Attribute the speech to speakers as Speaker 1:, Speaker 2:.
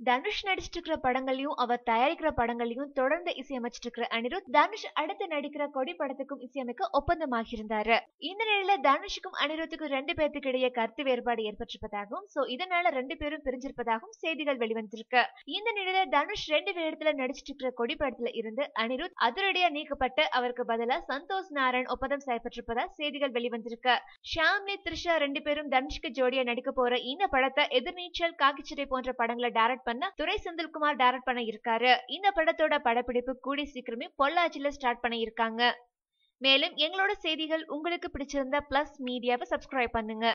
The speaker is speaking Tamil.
Speaker 1: தனுஷ் நடிச்சிட்டு இருக்கிற படங்களையும் அவர் தயாரிக்கிற படங்களையும் தொடர்ந்து இசையமைச்சிட்டு இருக்கிற அனிருத் தனுஷ் அடுத்து நடிக்கிற கொடி படத்துக்கும் இசையமைக்க ஒப்பந்தமாகி இருந்தாரு இந்த நிலையில தனுஷுக்கும் அனிருத்துக்கும் ரெண்டு பேர்த்துக்கு இடையே கருத்து வேறுபாடு ஏற்பட்டிருப்பதாகவும் சோ இதனால ரெண்டு பேரும் பிரிஞ்சிருப்பதாகவும் செய்திகள் வெளிவந்திருக்கு இந்த நிலையில தனுஷ் ரெண்டு வேடத்துல நடிச்சிட்டு இருக்கிற கொடி படத்துல இருந்து அனிருத் அதிரடியா நீக்கப்பட்டு அவருக்கு பதிலா சந்தோஷ் நாராயண் ஒப்பந்தம் செய்யப்பட்டிருப்பதா செய்திகள் வெளிவந்திருக்கு ஷாம்லி த்ரிஷா ரெண்டு பேரும் தனுஷ்க்கு ஜோடியா நடிக்க போற இந்த படத்தை எதிர்நீச்சல் காக்கிச்சிறை போன்ற படங்களை டைரக்ட் பண்ண துரை செந்தில்குமார் டைரக்ட் பண்ண இருக்காரு இந்த படத்தோட படப்பிடிப்பு கூடி சீக்கிரமே பொள்ளாச்சியில ஸ்டார்ட் பண்ண இருக்காங்க மேலும் எங்களோட செய்திகள் உங்களுக்கு பிடிச்சிருந்தா பிளஸ் மீடியாவை சப்ஸ்கிரைப் பண்ணுங்க